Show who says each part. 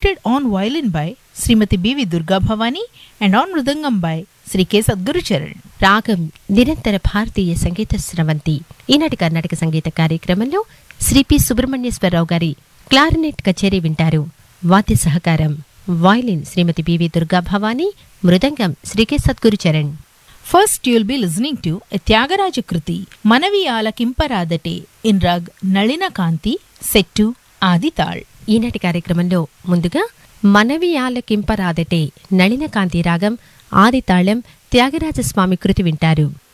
Speaker 1: executed on violin by Srimati B.V. Durga Bhavani and on mridangam by Sri K. Sadguru Charan.
Speaker 2: రాగం నిరంతర భారతీయ సంగీత స్రవంతి ఈనాటి కర్ణాటక సంగీత కార్యక్రమంలో Shri P Subrahmanyeswara Rao గారి clarinet కచేరీ వింటారు వాద్య సహకారం violin Shrimati B V Durga Bhavani mridangam Shri K Sadguru Charan
Speaker 1: First, you will be listening to a Tyagaraja Kruti, Manavi Alakimparadate in rag Nalina Kanti, set to Adital.
Speaker 2: ఈనాటి కార్యక్రమంలో ముందుగా మనవి ఆలకింపరాదటే నళిన కాంతి రాగం ఆది తాళం త్యాగరాజస్వామి కృతి వింటారు